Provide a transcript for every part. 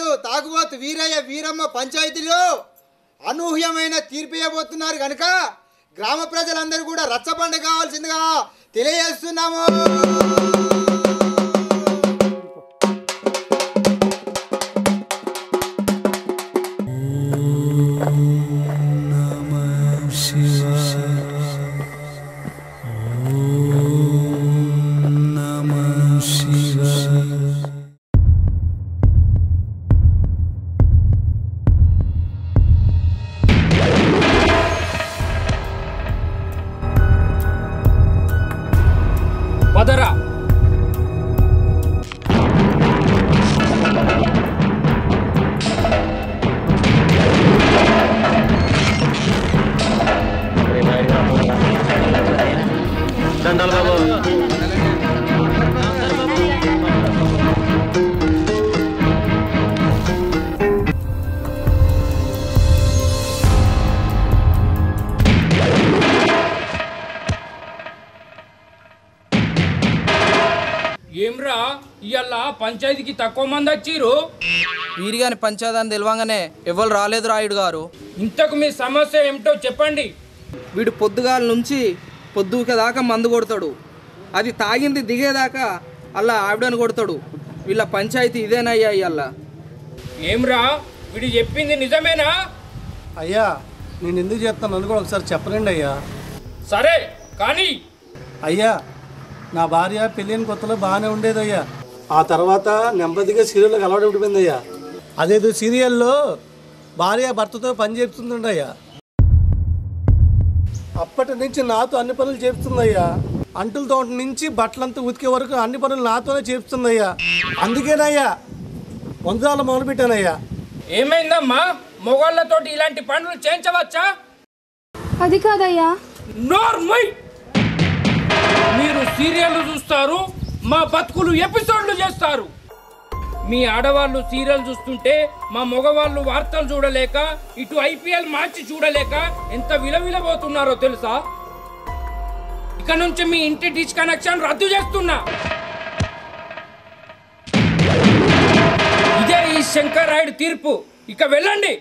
తాగుబోతు వీరయ్య వీరమ్మ పంచాయతీలో అనూహ్యమైన తీర్పు ఇవ్వబోతున్నారు కనుక గ్రామ ప్రజలందరూ కూడా రచ్చబండ కావాల్సిందిగా తెలియజేస్తున్నాము పదరా దండాలు బాబు ఏమ్రా ఇవాళ పంచాయతీకి తక్కువ మంది వచ్చిర్రు వీరిగాని పంచాయతీ తెలివంగానే ఎవరు రాలేదు రాయుడు గారు ఇంతకు మీ సమస్య ఏమిటో చెప్పండి వీడు పొద్దుగాల నుంచి పొద్దుక దాకా మందు కొడతాడు అది తాగింది దిగేదాకా అలా ఆవిడని కొడతాడు వీళ్ళ పంచాయతీ ఇదేనయ్యా ఇవాళ ఏమ్రా వీడు చెప్పింది నిజమేనా అయ్యా నేను ఎందుకు చెప్తాను అని కూడా ఒకసారి చెప్పలేండి అయ్యా సరే కానీ అయ్యా నా భార్య పెళ్ళైన కొత్తలో బాగానే ఉండేది అయ్యా ఆ తర్వాత నెమ్మదిగా సీరియల్కి అలవాటు పడిపోయింది అయ్యా అదేదో సీరియల్లో భార్య భర్తతో పని చేస్తుందండి అయ్యా అప్పటి నుంచి నాతో అన్ని పనులు చేస్తుందయ్యా అంటుల తోట నుంచి బట్టలంతా ఉతికే వరకు అన్ని పనులు నాతోనే చేస్తుందయ్యా అందుకేనయ్యా వందరాలు మొదలుపెట్టానయ్యా ఏమైందమ్మా మొగోళ్ళతోటి ఇలాంటి పనులు చేయించవచ్చా అది కాదయ్యా నోర్మై మీరు సీరియల్ చూస్తారు మా బతుకులు ఎపిసోడ్లు చేస్తారు మీ ఆడవాళ్ళు సీరియల్ చూస్తుంటే మా మగవాళ్ళు వార్తలు చూడలేక ఇటు ఐపీఎల్ మ్యాచ్ చూడలేక ఎంత విలవిలబోతున్నారో తెలుసా ఇక నుంచి మీ ఇంటి డిష్ కనెక్షన్ రద్దు చేస్తున్నా ఇదే ఈ శంకర్ రాయుడు తీర్పు ఇక వెళ్ళండి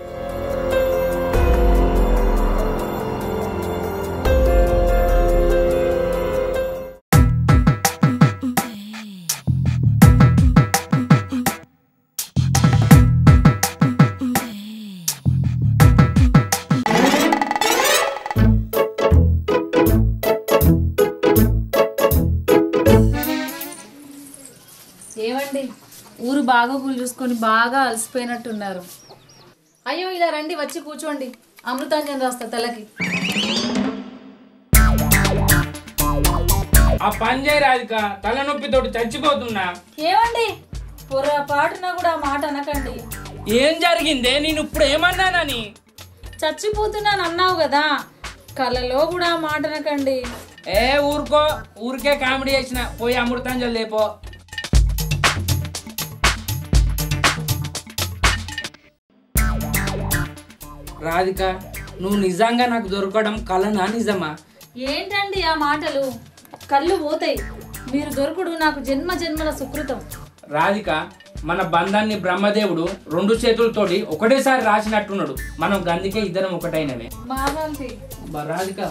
ఏమండి ఊరు బాగోగులు చూసుకొని బాగా అలసిపోయినట్టున్నారు అయ్యో ఇలా రండి వచ్చి కూర్చోండి అమృతాంజన్ రాస్తా తలకి ఆ పని చేయి రాధిక తలనొప్పితోటి చచ్చిపోతున్నా ఏమండి పొరపాటున కూడా ఆ మాట అనకండి ఏం జరిగిందే నేను ఇప్పుడు ఏమన్నానని చచ్చిపోతున్నాను అన్నావు కదా కలలో కూడా ఆ మాట అనకండి ఏ ఊరుకో ఊరికే కామెడీ చేసిన పోయి అమృతాంజలి లేపో రాధిక నువ్వు నిజంగా నాకు దొరకడం కలనా నిజమా ఏంటండి ఆ మాటలు కళ్ళు పోతాయి మీరు దొరకడు నాకు జన్మ జన్మల సుకృతం రాధిక మన బంధాన్ని బ్రహ్మదేవుడు రెండు చేతులతోటి ఒకటేసారి రాసినట్టున్నాడు మనం గందికే ఇద్దరం ఒకటైనవే బాగాంతి బా రాధిక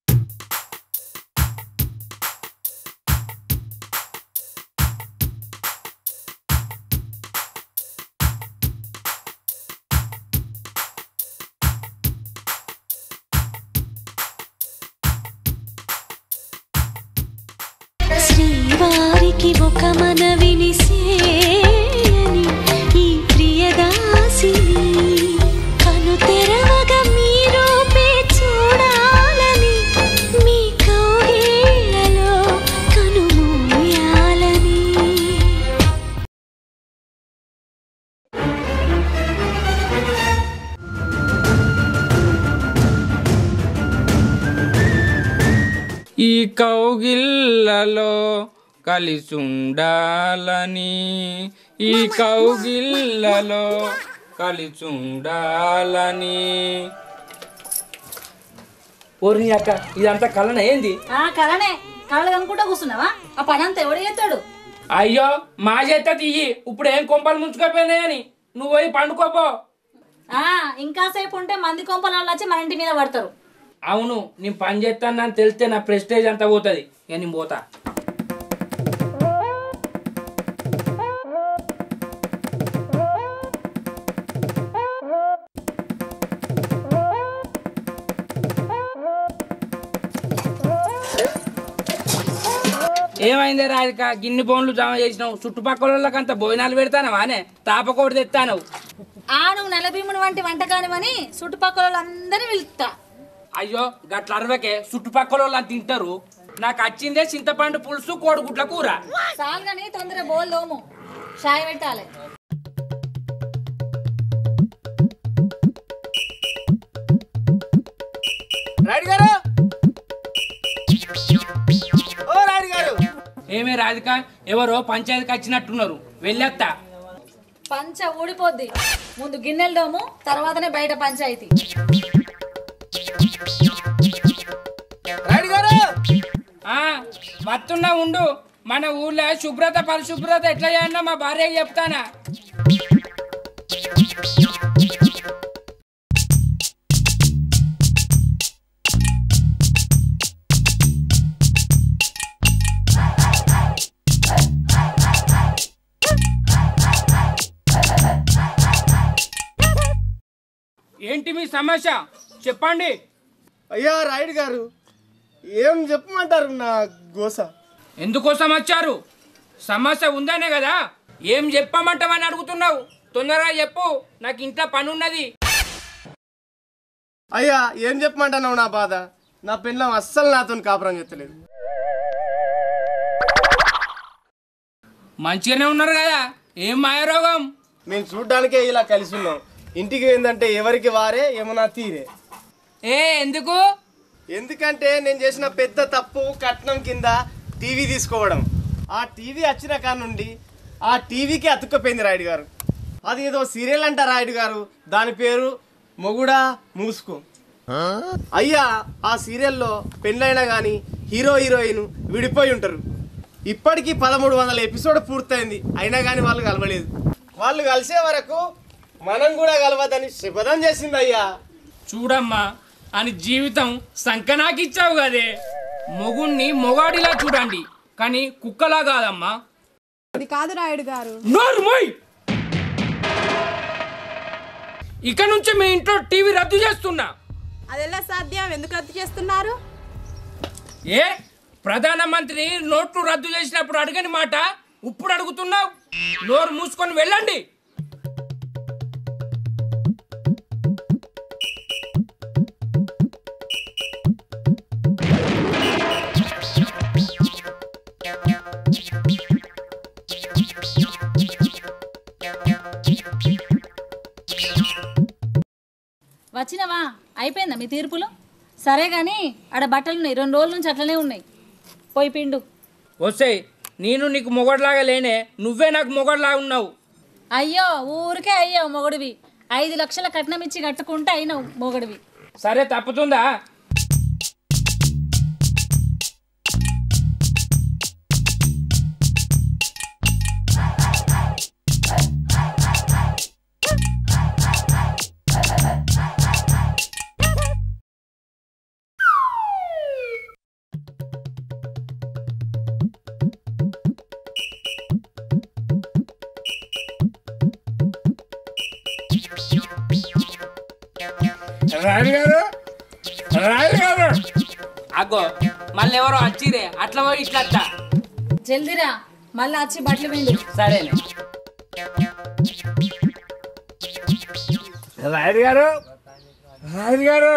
శ్రీవారికి ఒక మనవిని సేయని ఈ ప్రియదాసిని కను తెరవగా మీరు చూడాలని మీ కౌగిళ్ళలో కనుమూయాలని ఈ కౌగిళ్ళలో కలిసి ఉండాలని ఈ కౌగిళ్ళలో కలిసి ఉండాలని ఓరి అక్క ఇదంతా కలన ఏంది ఆ కలనే కళలు అనుకుంటా కూర్చున్నావా ఆ పని అంతా ఎవడు చేస్తాడు అయ్యో మా చేత తీయి ఇప్పుడు ఏం కొంపలు ముంచుకపోయినాయని నువ్వు పోయి పండుకోపో ఆ, ఇంకా సేపు ఉంటే మంది కొంపల వాళ్ళు వచ్చి మన ఇంటి మీద పడతారు అవును నేను పని చేస్తానని తెలిస్తే నా ప్రెస్టేజ్ అంతా పోతుంది ఇక నేను పోతా ఏమైంది రాధిక గిన్ని బోన్లు జమ చేసినావు చుట్టుపక్కల వాళ్ళకంతా భోజనాలు పెడతానవా అనే తాపకోటి తెస్తాను ఆ నువ్వు నలభీముని వంటి వంటకానివని చుట్టుపక్కల వాళ్ళందరినీ పిలుస్తా అయ్యో గట్ల అరవకే చుట్టుపక్కల వాళ్ళు అంత తింటారు నాకు వచ్చిందే చింతపండు పులుసు కోడిగుడ్ల కూర సాల్గాని తొందర బోల్ దోము షాయి పెట్టాలి రాయుడు గారు ఓ రాయుడు గారు ఏమే రాధిక ఎవరో పంచాయతీకి వచ్చినట్టున్నారు వెళ్ళేస్తా పంచ ఊడిపోద్ది ముందు గిన్నెలు దోము తర్వాతనే బయట పంచాయతీ రాయుడు గారు ఆ వస్తున్నా ఉండు మన ఊళ్ళో శుభ్రత పరిశుభ్రత ఎట్లా చేయాలన్నా మా భార్యకి చెప్తానా ఏంటి మీ సమస్య చెప్పండి అయ్యా రాయుడు గారు ఏం చెప్పమంటారు నా గోస ఎందుకోసం వచ్చారు సమస్య ఉందనే కదా ఏం చెప్పమంటావని అడుగుతున్నావు తొందరగా చెప్పు నాకు ఇంట్లో పని ఉన్నది అయ్యా ఏం చెప్పమంటున్నావు నా బాధ నా పిల్లం అస్సలు నాతో కాపురం చెత్తలేదు మంచిగానే ఉన్నారు కదా ఏం మాయరోగం మేము చూడ్డానికే ఇలా కలిసి ఉన్నాం ఇంటికి ఏంటంటే ఎవరికి వారే ఏమన్నా తీరే ఏ ఎందుకు ఎందుకంటే నేను చేసిన పెద్ద తప్పు కట్నం కింద టీవీ తీసుకోవడం ఆ టీవీ వచ్చిన కాడ నుండి ఆ టీవీకి అతుక్కపోయింది రాయుడు గారు అది ఏదో సీరియల్ అంట రాయుడు గారు దాని పేరు మొగుడా మూసుకో అయ్యా ఆ సీరియల్లో పెళ్ళైనా కానీ హీరో హీరోయిన్ విడిపోయి ఉంటారు ఇప్పటికీ పదమూడు వందల ఎపిసోడ్ పూర్తయింది అయినా కానీ వాళ్ళు కలవలేదు వాళ్ళు కలిసే వరకు మనం కూడా కలవద్దని శపథం చేసింది అయ్యా చూడమ్మా అని జీవితం సంకనాకిచ్చావు కదే మొగుణ్ణి మొగాడిలా చూడండి కానీ కుక్కలా కాదమ్మా అది కాదు రాయుడు గారు నోర్మోయ్ ఇక నుంచి మీ ఇంట్లో టీవీ రద్దు చేస్తున్నా అది ఎలా సాధ్యం ఎందుకు రద్దు చేస్తున్నారు ఏ ప్రధానమంత్రి నోట్లు రద్దు చేసినప్పుడు అడగని మాట ఇప్పుడు అడుగుతున్నావు నోరు మూసుకొని వెళ్ళండి వచ్చినవా అయిపోయిందా మీ తీర్పులు సరే గాని ఆడ బట్టలు ఉన్నాయి రెండు రోజుల నుంచి అట్లనే ఉన్నాయి పోయి పిండు వస్తాయి నేను నీకు మొగడిలాగా లేనే నువ్వే నాకు మొగడిలాగా ఉన్నావు అయ్యో ఊరికే అయ్యావు మొగడివి ఐదు లక్షల కట్నం ఇచ్చి కట్టుకుంటే అయినావు మొగడివి సరే తప్పుతుందా రాజు గారు రాజు గారు అగ్గో మళ్ళీ ఎవరో వచ్చిరే అట్లా పోయి ఇట్లా అత్తా. జల్దిరా మళ్ళీ వచ్చి బట్టలు పిండు సరేనే రాజు గారు రాజు గారు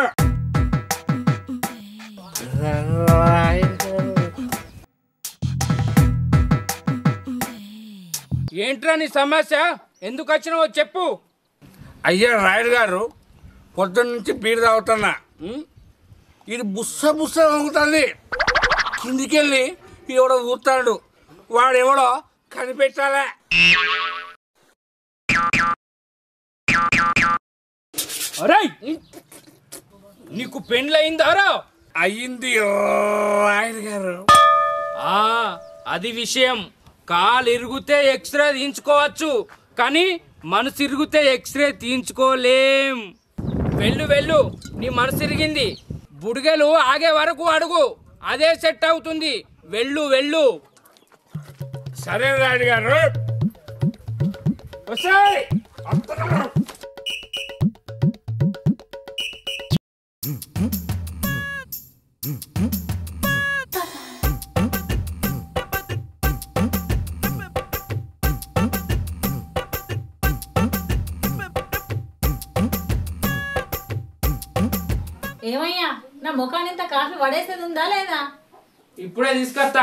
ఏంట్రా నీ సమస్య ఎందుకు వచ్చినావో చెప్పు అయ్యా రాయుడు గారు పొద్దున్న నుంచి బీరు తాగుతున్నా ఉం? ఇది బుస్స బుస్స వంగుతుంది కిందికెళ్ళి ఎవడో ఊతాడు వాడెవడో కనిపెట్టాలా అరేయ్ నీకు పెండ్లయిందారా అయ్యింది రాయుడు గారు ఆ అది విషయం కాలు ఇరిగితే ఎక్స్రే తీయించుకోవచ్చు కానీ మనసు ఇరిగితే ఎక్స్రే తీయించుకోలేం వెళ్ళు వెళ్ళు నీ మనసు ఇరిగింది బుడిగలు ఆగే వరకు అడుగు అదే సెట్ అవుతుంది వెళ్ళు వెళ్ళు సరే రాయుడు గారు వస్తాయ్. వస్తున్నా. ఏమయ్యా నా ముఖాన్ని ఇంత కాఫీ పడేసేది ఉందా లేదా ఇప్పుడే తీసుకొస్తా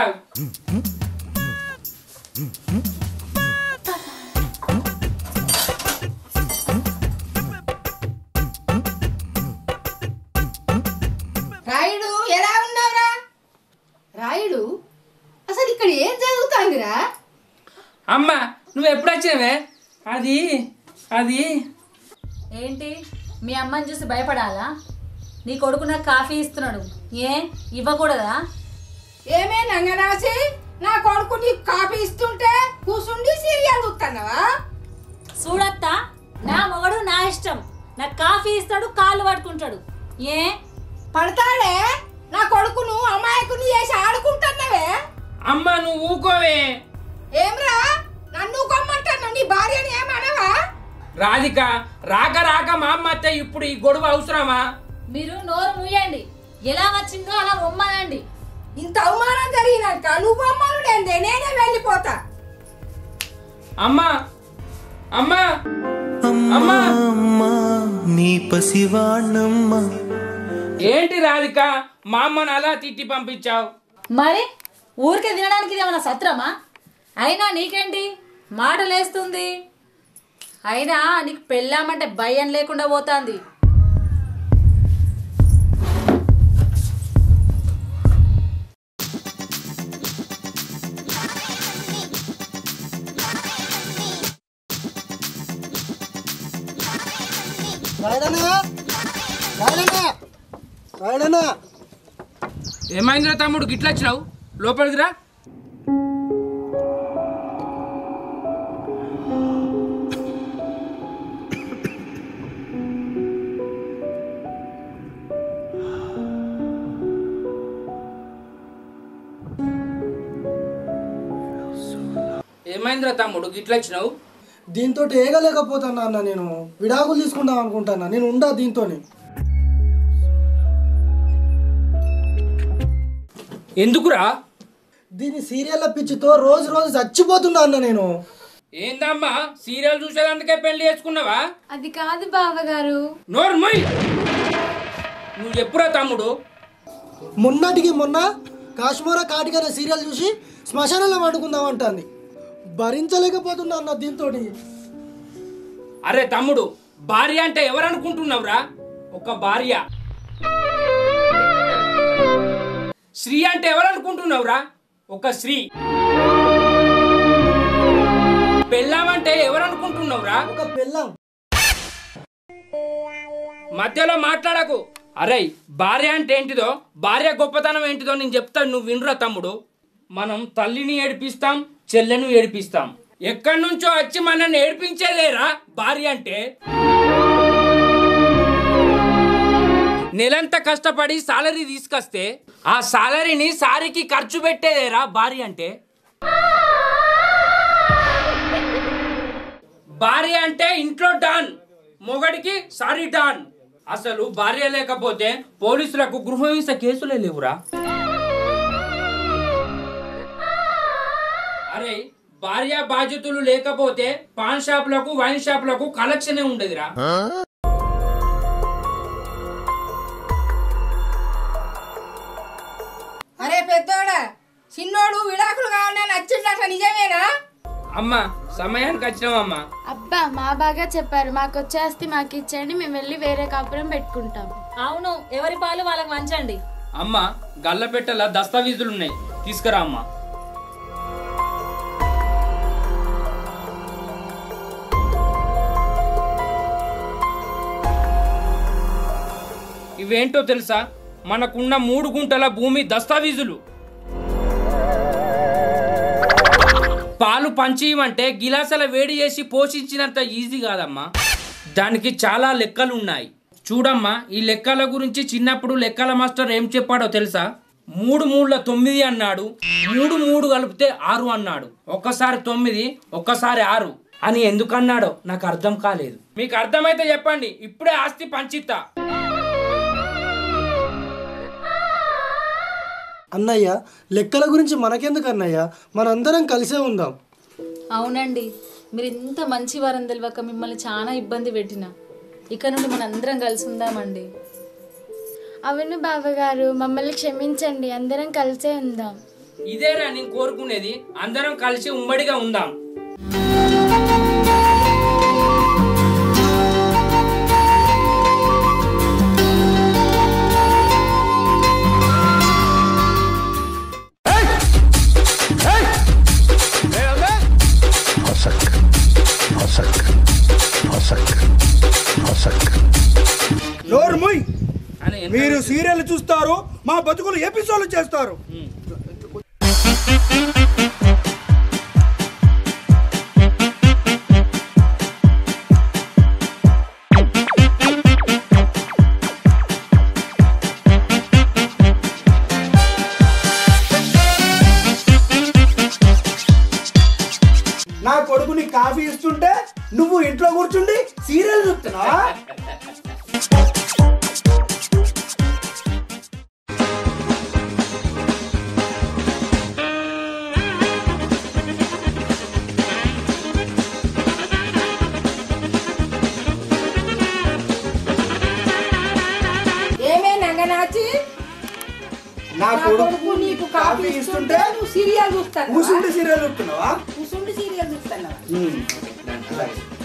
రాయుడు ఎలా ఉన్నావురా రాయుడు అసలు ఇక్కడ ఏం జరుగుతుందిరా అమ్మా నువ్వు ఎప్పుడు వచ్చావే అది అది ఏంటి మీ అమ్మని చూసి భయపడాలా నీ కొడుకు నాకు కాఫీ ఇస్తున్నాడు ఏ ఇవ్వకూడదా ఏమే నంగనాసి నా కొడుకు నీకు కాఫీ ఇస్తుంటే కూసుండి సీరియల్ చూస్తున్నావా చూడత్తా నా మొగడు నా ఇష్టం నాకు కాఫీ ఇస్తాడు కాళ్ళు పట్టుకుంటాడు ఏ పడతాడే నా కొడుకును అమాయకుని చేసి ఆడుకుంటున్నావే అమ్మ నువ్వు ఊకోవే ఏమ్రా నన్ను కొమ్మంటాను నీ భార్యని ఏమనవా రాధిక రాక రాక మా అమ్మ అత్త ఇప్పుడు ఈ గొడవ అవసరమా మీరు నోరు మూయండి ఎలా వచ్చిందో అలా ఉమ్మనండి ఇంత అవమానం జరిగినాక నువ్వు అమ్మనుడేందే నేనే వెళ్ళిపోతా అమ్మా అమ్మా అమ్మా నీ పసివాణమ్మ ఏంటి రాధిక మా అమ్మను అలా తిట్టి పంపించావు మరి ఊరికే తినడానికి ఇది ఏమైనా సత్రమా అయినా నీకేంటి మాటలేస్తుంది అయినా నీకు పెళ్ళామంటే భయం లేకుండా పోతాంది రాయడనా రాయడనా రాయడనా ఏమైందిరా తమ్ముడు గిట్ల వచ్చినావు లోపలికి రా ఏమైందిరా తమ్ముడు గిట్ల వచ్చినావు దీంతో ఏగలేకపోతున్నా అన్న నేను విడాకులు తీసుకుందాం అనుకుంటున్నా నేను ఉండా దీంతోని ఎందుకురా దీని సీరియల్ల పిచ్చితో రోజు రోజు చచ్చిపోతున్నా అన్న నేను ఏందమ్మా సీరియల్ చూసేదానికే పెళ్లి చేసుకున్నావా అది కాదు బావగారు నోర్మయ్ నువ్వు చెప్పురా తమ్ముడు మొన్నటికి మొన్న కాశ్మీర కాటికనే సీరియల్ చూసి శ్మశానంలో వండుకుందాం అంటుంది భరించలేకపోతున్నా అన్న దీంతో అరే తమ్ముడు భార్య అంటే ఎవరు అనుకుంటున్నావురా ఒక భార్య శ్రీ అంటే ఎవరు అనుకుంటున్నావురా ఒక స్త్రీ పెళ్ళాం అంటే ఎవరు అనుకుంటున్నావురా ఒక పెళ్ళం మధ్యలో మాట్లాడకు అరే భార్య అంటే ఏంటిదో భార్య గొప్పతనం ఏంటిదో నేను చెప్తాను నువ్వు వినురా తమ్ముడు మనం తల్లిని ఏడిపిస్తాం చెల్లెను ఏడిపిస్తాం ఎక్కడి నుంచో వచ్చి మనల్ని ఏడిపించేదేరా భార్య అంటే నెలంతా కష్టపడి సాలరీ తీసుకొస్తే ఆ సాలరీని సారీకి ఖర్చు పెట్టేదేరా భార్య అంటే భార్య అంటే ఇంట్లో డాన్ మొగడికి సారీ డాన్ అసలు భార్య లేకపోతే పోలీసులకు గృహహింస కేసులే లేవురా అరే భార్య బాధ్యతలు లేకపోతే పాన్ షాపులకు వైన్ షాపులకు కలెక్షనే ఉండదురా అరే పెద్దోడా చిన్నోడు విడాకులు కావాలని నచ్చిందట నిజమేనా అమ్మా సమయానికి వచ్చినావమ్మా అబ్బా మా బాగా చెప్పారు మాకు వచ్చే ఆస్తి మాకు ఇచ్చేయండి మేము వెళ్ళి వేరే కాపురం పెట్టుకుంటాం అవును ఎవరి పాలు వాళ్ళకి వంచండి అమ్మ గల్లపెట్టెల దస్తావీజులున్నాయి తీసుకురా అమ్మా ఇవేంటో తెలుసా మనకున్న మూడు గుంటల భూమి దస్తావీజులు పాలు పంచియమంటే గిలాసాల వేడి చేసి పోషించినంత ఈజీ కాదమ్మా దానికి చాలా లెక్కలు ఉన్నాయి చూడమ్మా ఈ లెక్కల గురించి చిన్నప్పుడు లెక్కల మాస్టర్ ఏం చెప్పాడో తెలుసా మూడు మూడుల తొమ్మిది అన్నాడు మూడు మూడు కలిపితే ఆరు అన్నాడు ఒక్కసారి తొమ్మిది ఒక్కసారి ఆరు అని ఎందుకన్నాడో నాకు అర్థం కాలేదు మీకు అర్థమైతే చెప్పండి ఇప్పుడే ఆస్తి పంచిత్తా అన్నయ్య లెక్కల గురించి మనకెందుకు అన్నయ్య మనందరం కలిసే ఉందాం అవునండి మీరు ఇంత మంచి వారని తెలియక మిమ్మల్ని చాలా ఇబ్బంది పెట్టిన ఇక నుండి మన అందరం కలిసి ఉందామండి అవును బావగారు మమ్మల్ని క్షమించండి అందరం కలిసే ఉందాం ఇదేరా నేను కోరుకునేది అందరం కలిసి ఉమ్మడిగా ఉందాం నోరు ముయ్ అని ఎంత- మీరు సీరియల్ చూస్తారు మా బతుకులు ఎపిసోడ్లు చేస్తారు నా కొడుకుని కాఫీ ఇస్తుంటే నువ్వు ఇంట్లో కూర్చుండి సీరియల్ చూస్తున్నావా ఏమే నంగనాచి నా నా కొడుకు కొడుకు నీకు కాఫీ ఇస్తుంటే నువ్వు సీరియల్ చూస్తాను కూర్చుండి సీరియల్ చూస్తున్నావా కూసుండి సీరియల్ చూస్తాను